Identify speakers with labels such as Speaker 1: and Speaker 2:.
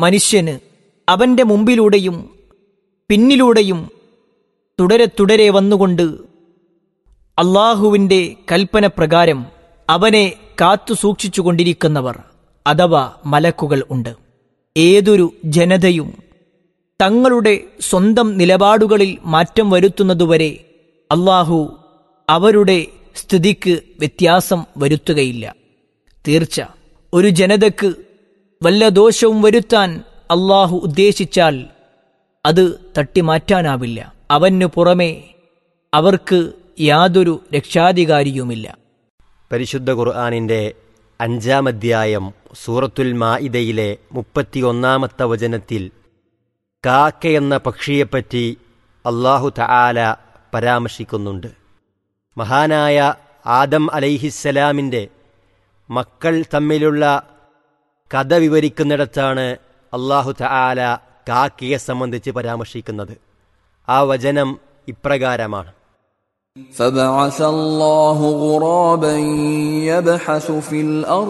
Speaker 1: മനുഷ്യന് അവന്റെ മുമ്പിലൂടെയും പിന്നിലൂടെയും തുടരെ തുടരെ വന്നുകൊണ്ട് അള്ളാഹുവിന്റെ കൽപ്പന പ്രകാരം അവനെ കാത്തു സൂക്ഷിച്ചുകൊണ്ടിരിക്കുന്നവർ അഥവാ മലക്കുകൾ ഉണ്ട് ഏതൊരു ജനതയും തങ്ങളുടെ സ്വന്തം നിലപാടുകളിൽ മാറ്റം വരുത്തുന്നതുവരെ അള്ളാഹു അവരുടെ സ്ഥിതിക്ക് വ്യത്യാസം വരുത്തുകയില്ല തീർച്ച ഒരു ജനതക്ക് വല്ല ദോഷവും വരുത്താൻ അള്ളാഹു ഉദ്ദേശിച്ചാൽ അത് തട്ടിമാറ്റാനാവില്ല അവനു പുറമെ അവർക്ക് യാതൊരു രക്ഷാധികാരിയുമില്ല
Speaker 2: പരിശുദ്ധ ഖുർആാനിൻ്റെ അഞ്ചാം അധ്യായം സൂറത്തുൽ മാഇദയിലെ മുപ്പത്തിയൊന്നാമത്തെ വചനത്തിൽ കാക്ക എന്ന പക്ഷിയെപ്പറ്റി അള്ളാഹു തആല പരാമർശിക്കുന്നുണ്ട് മഹാനായ ആദം അലൈഹിസ്സലാമിൻ്റെ മക്കൾ തമ്മിലുള്ള കഥ വിവരിക്കുന്നിടത്താണ് അള്ളാഹു തആല കാക്കയെ സംബന്ധിച്ച് പരാമർശിക്കുന്നത് ആ വചനം ഇപ്രകാരമാണ്
Speaker 3: فبعث الله غرابا يبحث في الأرض